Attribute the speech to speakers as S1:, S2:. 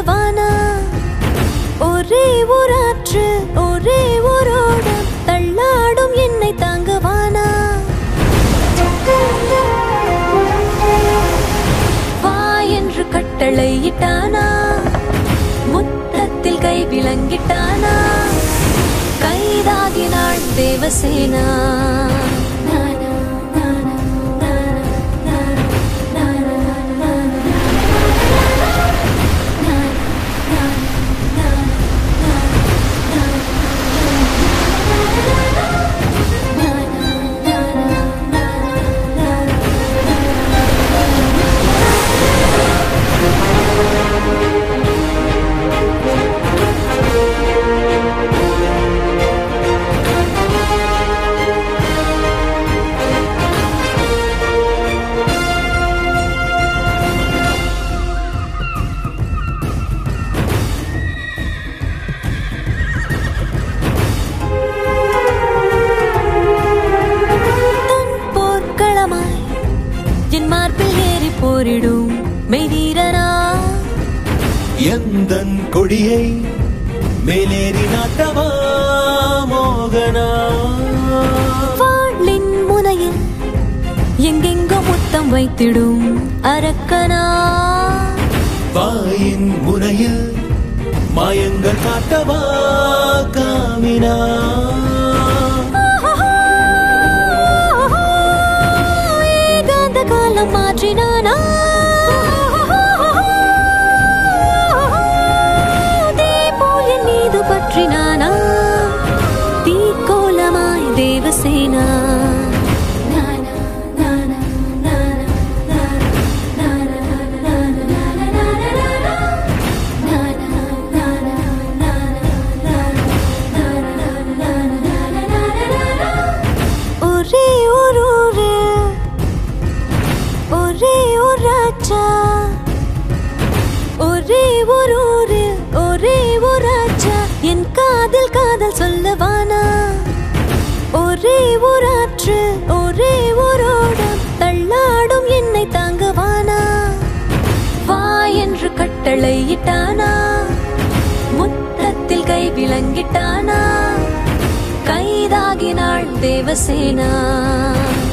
S1: சொல்லவானா ஒரே ஒரு ஆற்று ஒரே ஒரு ஓடம் தள்ளாடும் என்னை தாங்கவானா வா என்று கட்டளையிட்டானா முத்தத்தில் கை விளங்கிட்டானா கைதாகினாள் தேவசேனா நானா, நானா, நானா, நானா, நானா, தன் போர்க்களமாய் என் மார்பில் ஏறி போரிடும் மெய்வீரனா
S2: எந்தன் கொடியை மேலேறி நாட்டவா மோகனா
S1: வாளின் முனையில் எங்கெங்கோ முத்தம் வைத்திடும் அரக்கனா
S2: வாயின் முனையில் மாயங்கள் காட்டவா காமினா
S1: ஏகாந்த காலம் மாற்றினானா தீபோல் என் மீது பற்றினானா தீக்கோலமாய் தேவசேனா நானா, நானா, நானா, நானா, நானா, நானா, நானா, ஒரே ஒரு ஊரு, ஒரே ஒரு ராஜா ஒரே ஒரு ஊரு, ஒரே ஒரு ராஜா என் காதல் காதல் சொல்லவானா ஒரே ஒரு ஆற்று ஒரே ஒரு ஓடம் தள்ளாடும் என்னை தாங்கவானா வா என்று கட்டளையிட்டானா முத்தத்தில் கை விளங்கிட்டானா கைதாகினாள் தேவசேனா